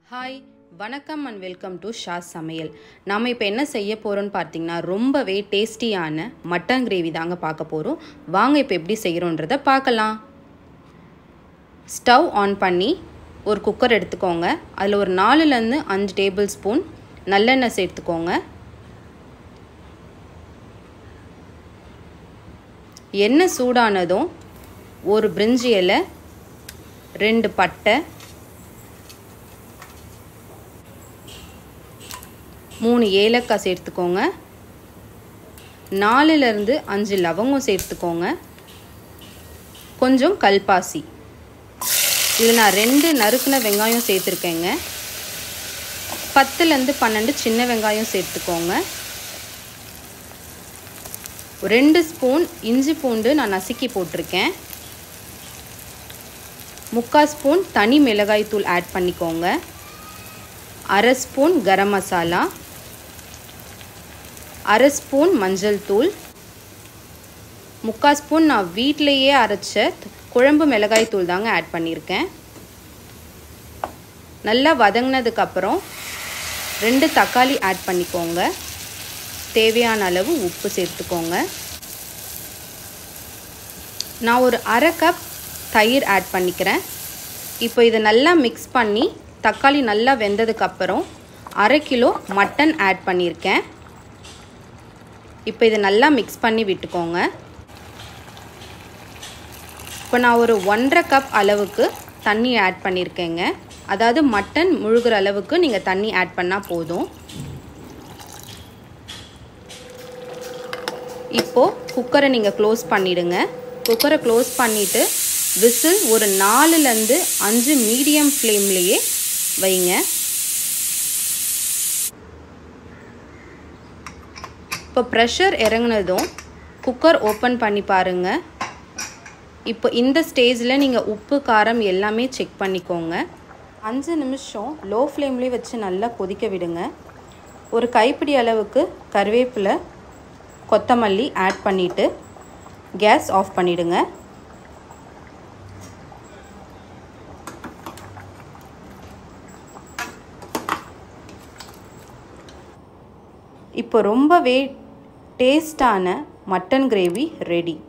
hi வணக்கம் and welcome to Shah சமையல் நாம் இப்போ என்ன செய்ய போகிறோம்னு பார்த்தீங்கன்னா ரொம்பவே டேஸ்டியான மட்டன் கிரேவி தாங்க பார்க்க போகிறோம் வாங்க இப்போ எப்படி செய்கிறோன்றத பார்க்கலாம் ஸ்டவ் ஆன் பண்ணி ஒரு குக்கர் எடுத்துக்கோங்க அதில் ஒரு நாலுலேருந்து அஞ்சு டேபிள் ஸ்பூன் நல்லெண்ணெய் சேர்த்துக்கோங்க எண்ணெய் சூடானதும் ஒரு பிரிஞ்சி இலை ரெண்டு பட்டை மூணு ஏலக்காய் சேர்த்துக்கோங்க நாலுலேருந்து அஞ்சு லவங்கம் சேர்த்துக்கோங்க கொஞ்சம் கல்பாசி இதில் நான் ரெண்டு நறுக்குன வெங்காயம் சேர்த்துருக்கேங்க பத்துலேருந்து பன்னெண்டு சின்ன வெங்காயம் சேர்த்துக்கோங்க ரெண்டு ஸ்பூன் இஞ்சி பூண்டு நான் நசுக்கி போட்டிருக்கேன் முக்கால் ஸ்பூன் தனி மிளகாய் தூள் ஆட் பண்ணிக்கோங்க அரை ஸ்பூன் கரம் மசாலா அரை ஸ்பூன் மஞ்சள் தூள் முக்கால் ஸ்பூன் நான் வீட்டிலையே அரைச்ச குழம்பு மிளகாய் தூள் தாங்க ஆட் பண்ணியிருக்கேன் நல்லா வதங்கினதுக்கப்புறம் ரெண்டு தக்காளி ஆட் பண்ணிக்கோங்க தேவையான அளவு உப்பு சேர்த்துக்கோங்க நான் ஒரு அரை கப் தயிர் ஆட் பண்ணிக்கிறேன் இப்போ இதை நல்லா மிக்ஸ் பண்ணி தக்காளி நல்லா வெந்ததுக்கப்புறம் அரை கிலோ மட்டன் ஆட் பண்ணியிருக்கேன் இப்போ இதை நல்லா மிக்ஸ் பண்ணி விட்டுக்கோங்க இப்போ நான் ஒரு ஒன்றரை கப் அளவுக்கு தண்ணி ஆட் பண்ணியிருக்கேங்க அதாவது மட்டன் முழுகிற அளவுக்கு நீங்கள் தண்ணி ஆட் பண்ணால் போதும் இப்போது குக்கரை நீங்கள் க்ளோஸ் பண்ணிவிடுங்க குக்கரை க்ளோஸ் பண்ணிவிட்டு விசில் ஒரு நாலுலேருந்து அஞ்சு மீடியம் ஃப்ளேம்லேயே வைங்க இப்போ ப்ரெஷர் இறங்கினதும் குக்கர் ஓப்பன் பண்ணி பாருங்கள் இப்போ இந்த ஸ்டேஜில் நீங்கள் உப்பு காரம் எல்லாமே செக் பண்ணிக்கோங்க அஞ்சு நிமிஷம் லோ ஃப்ளேம்லேயே வச்சு நல்லா கொதிக்க விடுங்க ஒரு கைப்பிடி அளவுக்கு கருவேப்பிலை கொத்தமல்லி ஆட் பண்ணிவிட்டு கேஸ் ஆஃப் பண்ணிவிடுங்க இப்போ ரொம்பவே டேஸ்டான மட்டன் கிரேவி ரெடி